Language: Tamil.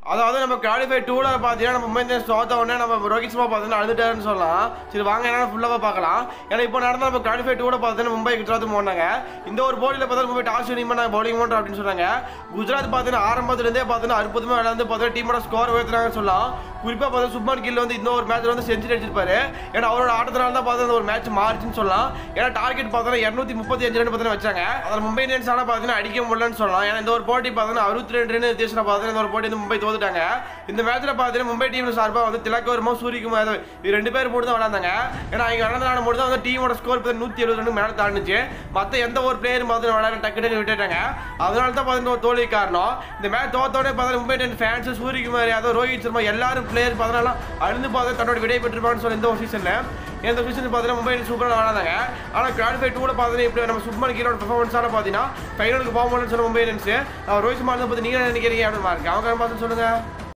அதாவது நம்ம குவாலிஃபை டூவில் பார்த்தீங்கன்னா நம்ம மும்பை இந்தியன்ஸ் தோத்த உடனே நம்ம ரோஹித் சர்மா பார்த்தீங்கன்னா அழுதுட்டாருன்னு சொல்லலாம் சரி வாங்க என்ன ஃபுல்லாக பார்க்கலாம் ஏன்னா இப்போ நடந்த நம்ம குவாலிஃபை டூவில் பார்த்தீங்கன்னா மும்பை குஜராத் போனாங்க இந்த ஒரு போட்டியில் பார்த்தீங்கன்னா மும்பை டாஸ் வினிங் பண்ணாங்க பவுலிங் பண்ணுறோம் அப்படின்னு சொன்னாங்க குஜராத் பார்த்தீங்கன்னா ஆரம்பத்துலேருந்தே பார்த்தீங்கன்னா அற்புதமாக விளையாண்டு பார்த்தீங்கன்னா டீமோட ஸ்கோர் உயர்த்துறாங்கன்னு சொல்லலாம் குறிப்பாக பார்த்தா சுப்மான் கில் வந்து இந்த ஒரு மேட்ச்ல வந்து செஞ்சுரி அடிச்சிருப்பாரு ஏன்னா அவரோட ஆட்டத்தினால தான் பார்த்தா ஒரு மேட்ச் மாறிச்சுன்னு சொல்லலாம் ஏன்னா டார்கெட் பார்த்தீங்கன்னா இரநூத்தி முப்பத்தி அஞ்சு ரன் பார்த்தீங்கன்னா வச்சாங்க அதில் மும்பை இந்தியன்ஸ் ஆனால் பார்த்தீங்கன்னா அடிக்க முடியலன்னு சொல்லலாம் ஏன்னா இந்த ஒரு போட்டி பார்த்தீங்கன்னா அறுபத்தி ரெண்டு ரன் வித்தியாசம் பார்த்தீங்கன்னா இந்த ஒரு போட்டி வந்து மும்பை தோத்துட்டாங்க இந்த மேட்ச்ல பார்த்தீங்கன்னா மும்பை டீம் சார்பாக வந்து திலக் வர்மா சூரியகுமார் யாதவ் இது ரெண்டு பேர் போட்டு தான் விளாண்டாங்க ஏன்னா இங்கே விளாண்டனால மட்டும் தான் வந்து டீமோட ஸ்கோர் பார்த்தீங்கன்னா நூற்றி எழுபது ரன் மேலே தாண்டுச்சு மற்ற எந்த ஒரு பிளேயரும் பார்த்து விளையாட டக்கு டக்கு விட்டுட்டாங்க அதனால தான் பார்த்தீங்கன்னா ஒரு தோல்வி காரணம் இந்த மேட்ச் தோத்தோடனே பார்த்தீங்கன்னா மும்பை இந்தியன் ஃபேன்ஸ் சூரியகுமார் யாதவ் ரோஹித் சர்மா எல்லாரும் பிளேயர் பார்த்தனால அழுந்து பார்த்து தன்னோட விடை பெற்றிருப்பான்னு சொல்லி இந்த ஒரு சீசனில் இந்த சீசன் பார்த்தீங்கன்னா மும்பை இந்தியன்ஸ் சூப்பராக விளாண்டாங்க ஆனால் குவாலிஃபை டூவில் பார்த்தீங்கன்னா இப்படி நம்ம சுப்மன் கீழோட பெர்ஃபார்மன்ஸால பார்த்தீங்கன்னா ஃபைனலுக்கு போக முடியலன்னு சொல்ல மும்பை இந்தியன்ஸ் ரோஹித் சர்மா பார்த்து நீங்கள் என்ன நினைக்கிறீங்க அப்படின்னு இருக்கு அவங்க பார்த்து சொல்லுங்கள்